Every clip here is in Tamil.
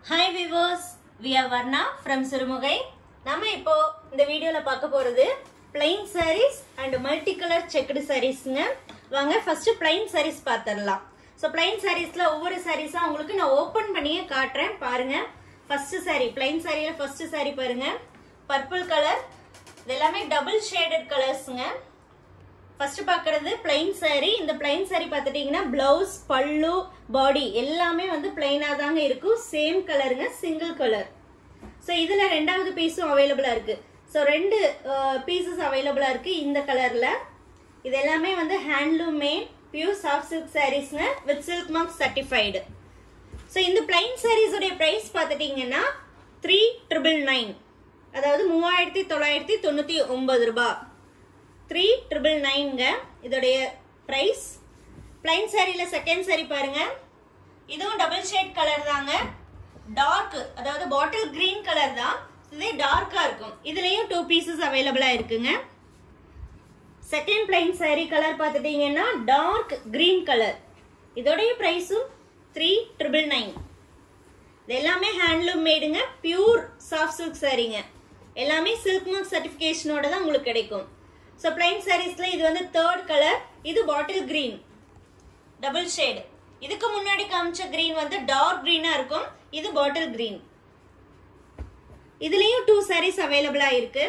hi viewers we are Varna from Sirumugai நம்ம இப்போ இந்த வீடியோவில் பார்க்க போகிறது plain sarees and multi colour checked சாரீஸ்ங்க வாங்க ஃபர்ஸ்ட் பிளைன் sarees பார்த்துடலாம் ஸோ பிளைன் சாரீஸில் ஒவ்வொரு சாரீஸாக உங்களுக்கு நான் ஓப்பன் பண்ணியே காட்டுறேன் பாருங்க ஃபர்ஸ்ட் saree பிளைன் சாரியில் ஃபர்ஸ்ட் saree பாருங்க பர்பிள் கலர் இது எல்லாமே டபுள் ஷேடட் கலர்ஸுங்க ஃபர்ஸ்ட் பார்க்கறது பிளைன் saree இந்த பிளைன் saree பார்த்துட்டீங்கன்னா பிளவுஸ் பல்லு பாடி எல்லாமே வந்து பிளைனாக தாங்க இருக்கும் சேம் கலருங்க சிங்கிள் கலர் ஸோ இதில் ரெண்டாவது பீஸும் அவைலபிளாக இருக்கு ஸோ ரெண்டு பீசஸ் அவைலபிளாக இருக்கு இந்த கலரில் இது எல்லாமே வந்து handloom made pure soft silk சாரீஸ்ங்க with silk mark certified so இந்த பிளைன் sarees உடைய ப்ரைஸ் பார்த்துட்டீங்கன்னா த்ரீ ட்ரிபிள் நைன் அதாவது மூவாயிரத்தி தொள்ளாயிரத்தி தொண்ணூற்றி ஒன்பது ரூபாய் த்ரீ ட்ரிபிள் நைன்ங்க இதோடைய ப்ரைஸ் பிளைன் சாரியில் செகண்ட் saree பாருங்க இதுவும் டபுள் ஷேட் கலர் தாங்க டார்க் அதாவது பாட்டில் கிரீன் கலர் தான் இதே டார்க்காக இருக்கும் இதுலேயும் டூ பீசஸ் அவைலபிளாக இருக்குங்க செகண்ட் பிளைன் saree கலர் பார்த்துட்டீங்கன்னா டார்க் கிரீன் கலர் இதோடைய ப்ரைஸும் த்ரீ ட்ரிபிள் நைன் இது எல்லாமே ஹேண்ட்லூம் மேடுங்க பியூர் சாஃப்ட் சில்க் சாரீங்க எல்லாமே சில்க் மார்க் சர்டிஃபிகேஷனோட தான் உங்களுக்கு கிடைக்கும் ஸோ பிளைன் சாரீஸ்ல இது வந்து தேர்ட் கலர் இது பாட்டில் கிரீன் டபுள் ஷேடு இதுக்கு முன்னாடி காமிச்ச கிரீன் வந்து டார்க் கிரீனா இருக்கும் இது பாட்டில் கிரீன் இதுலயும் டூ sarees அவைலபிளா இருக்கு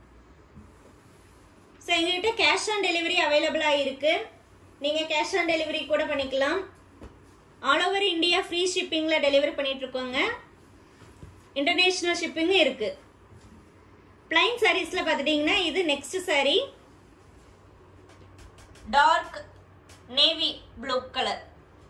ஸோ எங்ககிட்ட கேஷ் ஆன் டெலிவரி அவைலபிளா இருக்கு நீங்க கேஷ் ஆன் டெலிவரி கூட பண்ணிக்கலாம் ஆல் ஓவர் இந்தியா ஃப்ரீ ஷிப்பிங்ல டெலிவரி பண்ணிட்டு இருக்கோங்க இன்டர்நேஷனல் ஷிப்பிங்கும் இருக்கு பிளைன் சாரீஸ்ல பார்த்துட்டீங்கன்னா இது next saree dark navy blue colour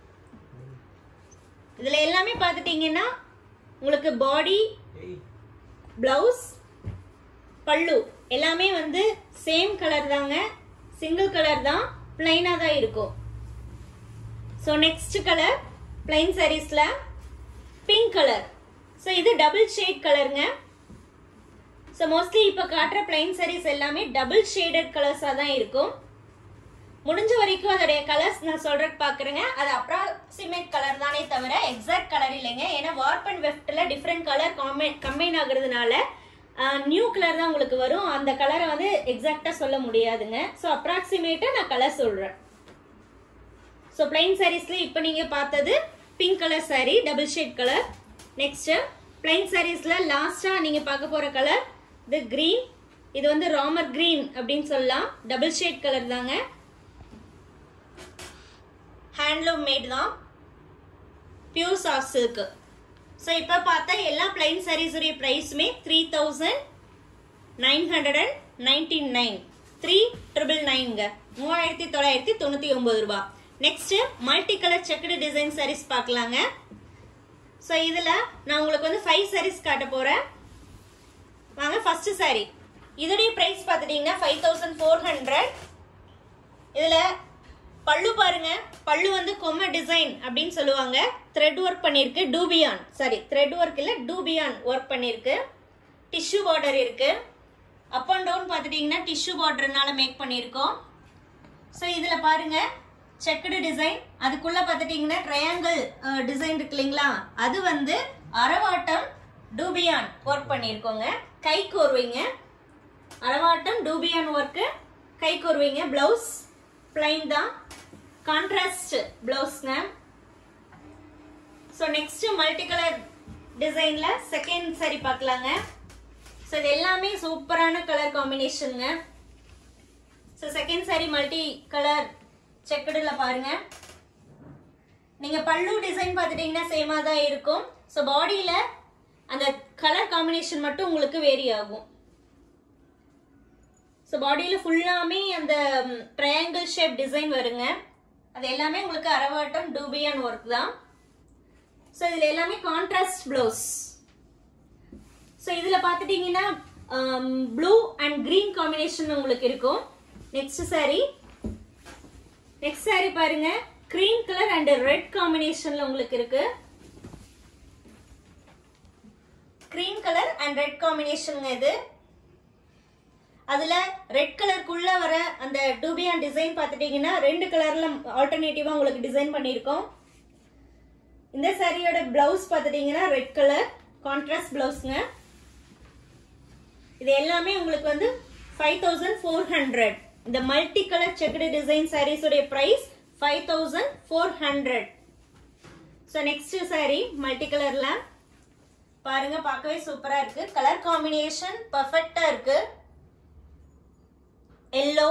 இதுல எல்லாமே பார்த்துட்டீங்கன்னா உங்களுக்கு பாடி பிளவுஸ் பல்லு எல்லாமே வந்து சேம் கலர் தாங்க சிங்கிள் கலர் தான் பிளைனாக தான் இருக்கும் ஸோ நெக்ஸ்ட் கலர் பிளைன் சாரீஸ்ல பிங்க் கலர் ஸோ இது டபுள் ஷேட் கலருங்க ஸோ மோஸ்ட்லி இப்போ காட்டுற பிளைன் sarees எல்லாமே டபுள் ஷேடட் கலர்ஸாக தான் இருக்கும் முடிஞ்ச வரைக்கும் அதோடைய கலர்ஸ் நான் சொல்றது பார்க்குறேங்க அது அப்ராக்சிமேட் கலர் தானே தவிர எக்ஸாக்ட் கலர் இல்லைங்க ஏன்னா வார்ப் அண்ட் வெஃப்டில் டிஃப்ரெண்ட் கலர் காம்பைன் கம்பைன் ஆகுறதுனால நியூ கலர் தான் உங்களுக்கு வரும் அந்த கலரை வந்து எக்ஸாக்டாக சொல்ல முடியாதுங்க ஸோ அப்ராக்சிமேட்டாக நான் கலர் சொல்கிறேன் ஸோ பிளைன் சாரீஸ்ல இப்போ நீங்கள் பார்த்தது pink colour saree double shade colour next plain சாரீஸ்ல லாஸ்ட்டாக நீங்கள் பார்க்க போகிற கலர் இது green இது வந்து ராமர் green அப்படின்னு சொல்லலாம் டபுள் ஷேட் கலர் தாங்க ஹேண்ட்லூம் மேட் தான் பியூர் சாஃப்ட் சில்க் ஸோ இப்போ பார்த்தா எல்லா பிளைன் sarees உடைய ப்ரைஸுமே three thousand nine hundred and ninety nine three triple நைன்ங்க மூவாயிரத்தி தொள்ளாயிரத்தி தொண்ணூற்றி ஒம்பது ரூபா next multi colour checked design sarees பார்க்கலாங்க ஸோ இதில் நான் உங்களுக்கு வந்து ஃபைவ் sarees காட்ட போகிறேன் வாங்க ஃபர்ஸ்ட் saree இதோடைய ப்ரைஸ் பார்த்துட்டீங்கன்னா ஃபைவ் தௌசண்ட் ஃபோர் ஹண்ட்ரட் இதில் பல்லு பாருங்க பல்லு வந்து கொம்ம டிசைன் அப்படின்னு சொல்லுவாங்க த்ரெட் ஒர்க் பண்ணியிருக்கு டூபியான் சாரி த்ரெட் ஒர்க் இல்லை டூபியான் ஒர்க் பண்ணியிருக்கு டிஷ்யூ பார்டர் இருக்கு அப் அண்ட் டவுன் பார்த்துட்டிங்கன்னா டிஷ்யூ பார்டர்னால மேக் பண்ணியிருக்கோம் ஸோ இதில் பாருங்க செக்குடு டிசைன் அதுக்குள்ளே பார்த்துட்டிங்கன்னா ட்ரையாங்கிள் டிசைன் இருக்கு இல்லைங்களா அது வந்து அரவாட்டம் டூபியான் ஒர்க் பண்ணியிருக்கோங்க கை கோர்வைங்க அரவாட்டம் டூபியான் ஒர்க்கு கை கோர்வைங்க ப்ளவுஸ் பிளைன் தான் கான்ட்ராஸ்ட் பிளவுஸ்ங்க ஸோ நெக்ஸ்ட் மல்டி கலர் டிசைன்ல செகண்ட் சாரி பார்க்கலாங்க ஸோ இது எல்லாமே சூப்பரான கலர் காம்பினேஷனுங்க so second sari multi colour செக்குடுல பாருங்க நீங்க பல்லு டிசைன் பார்த்துட்டீங்கன்னா சேமா தான் இருக்கும் ஸோ பாடியில அந்த கலர் காம்பினேஷன் மட்டும் உங்களுக்கு வேரி ஆகும் ஸோ பாடியில் ஃபுல்லாமே அந்த ட்ரையாங்கிள் ஷேப் டிசைன் வருங்க அது எல்லாமே உங்களுக்கு அரவாட்டம் டூபியான் ஒர்க் தான் ஸோ இதில் எல்லாமே கான்ட்ராஸ்ட் ப்ளவுஸ் ஸோ இதில் பார்த்துட்டிங்கன்னா ப்ளூ அண்ட் க்ரீன் காம்பினேஷன் உங்களுக்கு இருக்கும் நெக்ஸ்ட் saree நெக்ஸ்ட் saree பாருங்க க்ரீம் கலர் அண்ட் ரெட் காம்பினேஷன்ல உங்களுக்கு இருக்கு க்ரீம் கலர் அண்ட் ரெட் காம்பினேஷனுங்க இது அதுல ரெட் கலருக்குள்ள வர அந்த டூபியான் டிசைன் பார்த்துட்டீங்கன்னா ரெண்டு கலர்ல ஆல்டர்னேட்டிவா உங்களுக்கு டிசைன் பண்ணியிருக்கோம் இந்த சாரியோட பிளவுஸ் பார்த்துட்டீங்கன்னா ரெட் கலர் கான்ட்ராஸ்ட் பிளவுஸ்ங்க இது எல்லாமே உங்களுக்கு வந்து ஃபைவ் தௌசண்ட் ஃபோர் ஹண்ட்ரட் இந்த multi colour checked design saris உடைய price five thousand four hundred so next sari multi கலர்ல பாருங்க பார்க்கவே சூப்பரா இருக்கு கலர் காம்பினேஷன் பர்ஃபெக்டா இருக்கு yellow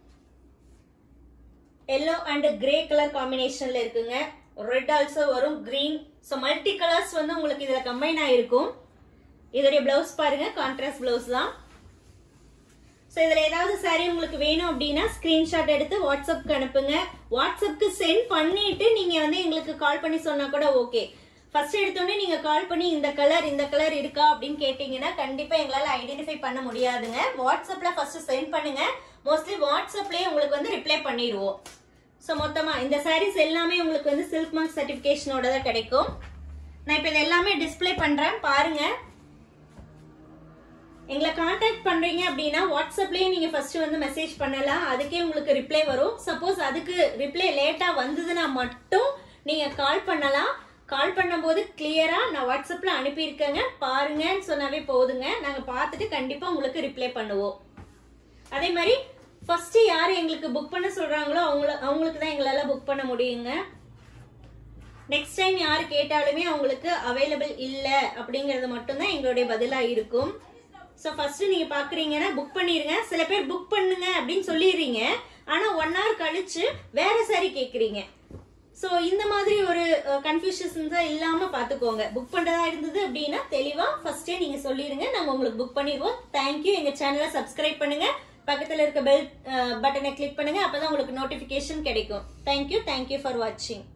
yellow and grey colour காம்பினேஷன்ல இருக்குங்க ரெட் ஆல்சோ வரும் கிரீன் ஸோ மல்டி கலர்ஸ் வந்து உங்களுக்கு இதுல கம்பைன் ஆயிருக்கும் இதோடைய பிளவுஸ் பாருங்க கான்ட்ராஸ்ட் பிளவுஸ் தான் ஸோ இதில் ஏதாவது சாரி உங்களுக்கு வேணும் அப்படின்னா ஸ்க்ரீன்ஷாட் எடுத்து வாட்ஸ்அப்க்கு அனுப்புங்க வாட்ஸ்அப்க்கு சென்ட் பண்ணிட்டு நீங்கள் வந்து எங்களுக்கு கால் பண்ணி சொன்னால் கூட ஓகே ஃபர்ஸ்ட் எடுத்தோடனே நீங்கள் கால் பண்ணி இந்த கலர் இந்த கலர் இருக்கா அப்படின்னு கேட்டிங்கன்னா கண்டிப்பாக எங்களால் ஐடென்டிஃபை பண்ண முடியாதுங்க வாட்ஸ்அப்பில் ஃபர்ஸ்ட் சென்ட் பண்ணுங்க மோஸ்ட்லி வாட்ஸ்அப்லேயே உங்களுக்கு வந்து ரிப்ளை பண்ணிடுவோம் ஸோ மொத்தமாக இந்த சாரீஸ் எல்லாமே உங்களுக்கு வந்து சில்க் மார்க் சர்டிஃபிகேஷனோட தான் கிடைக்கும் நான் இப்போ இது எல்லாமே டிஸ்ப்ளே பண்ணுறேன் பாருங்கள் எங்களை காண்டாக்ட் பண்றீங்க அப்படின்னா வாட்ஸ்அப்லயே நீங்க ஃபர்ஸ்ட் வந்து மெசேஜ் பண்ணலாம் அதுக்கே உங்களுக்கு ரிப்ளை வரும் சப்போஸ் அதுக்கு ரிப்ளை லேட்டா வந்ததுன்னா மட்டும் நீங்க கால் பண்ணலாம் கால் பண்ணும்போது கிளியரா நான் வாட்ஸ்அப்ல அனுப்பியிருக்கேங்க பாருங்கன்னு சொன்னாவே போதுங்க நாங்க பார்த்துட்டு கண்டிப்பா உங்களுக்கு ரிப்ளை பண்ணுவோம் அதே மாதிரி ஃபர்ஸ்ட் யார் எங்களுக்கு புக் பண்ண சொல்றாங்களோ அவங்கள அவங்களுக்கு தான் எங்களால புக் பண்ண முடியுங்க நெக்ஸ்ட் டைம் யார் கேட்டாலுமே அவங்களுக்கு அவைலபிள் இல்லை அப்படிங்கிறது மட்டும்தான் எங்களுடைய பதிலாக இருக்கும் ஸோ ஃபர்ஸ்ட் நீங்க பாக்குறீங்கன்னா புக் பண்ணிருங்க சில பேர் புக் பண்ணுங்க அப்படின்னு சொல்லிடுறீங்க ஆனா ஒன் ஹவர் கழிச்சு வேற சாரி கேக்குறீங்க ஸோ இந்த மாதிரி ஒரு கன்ஃபியூஷன்ஸ் இல்லாம பாத்துக்கோங்க புக் பண்றதா இருந்தது அப்படின்னா தெளிவா ஃபர்ஸ்டே நீங்க சொல்லிடுங்க நாங்க உங்களுக்கு புக் பண்ணிடுவோம் தேங்க்யூ எங்க சேனலை சப்ஸ்கிரைப் பண்ணுங்க பக்கத்துல இருக்க பெல் பட்டனை கிளிக் பண்ணுங்க அப்பதான் உங்களுக்கு நோட்டிபிகேஷன் கிடைக்கும் தேங்க்யூ தேங்க்யூ ஃபார் வாட்சிங்